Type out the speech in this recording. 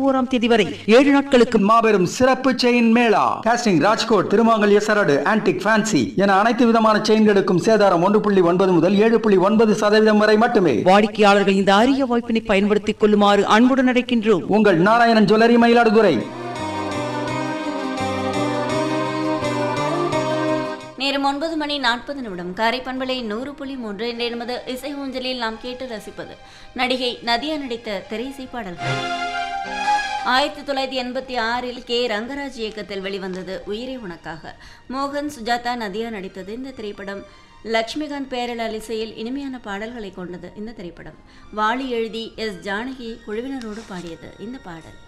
ஓராம் தேதி வரை ஏழு நாட்களுக்கு மாபெரும் சிறப்பு செயின் மேளா காஸ்டிங் ராஜ்கோட் திருமாங்கல்ய சரடு ஆன்டிக் ஃபேன்சி என அனைத்து விதமான செயின்களுக்கும் சேதாரம் ஒன்று புள்ளி ஒன்பது முதல் ஏழு புள்ளி ஒன்பது சதவீதம் வரை மட்டுமே வாடிக்கையாளர்கள் இந்த அரிய வாய்ப்பினை பயன்படுத்திக் கொள்ளுமாறு அன்புடன் அழைக்கின்றோம் உங்கள் நாராயணன் ஜுவல்லரி மயிலாடுதுறை நேரம் ஒன்பது மணி நாற்பது நிமிடம் காரை பண்பலை நூறு புள்ளி மூன்று என்ற நமது இசை ஊஞ்சலில் நாம் கேட்டு ரசிப்பது நடிகை நதியா நடித்த திரைசை பாடல்கள் ஆயிரத்தி தொள்ளாயிரத்தி எண்பத்தி ஆறில் கே ரங்கராஜ் இயக்கத்தில் வெளிவந்தது உயிரே உனக்காக மோகன் சுஜாதா நதியா நடித்தது இந்த திரைப்படம் லக்ஷ்மிகாந்த் பேரலால் இசையில் இனிமையான பாடல்களை கொண்டது இந்த திரைப்படம் வாலி எழுதி எஸ் ஜானகி குழுவினரோடு பாடியது இந்த பாடல்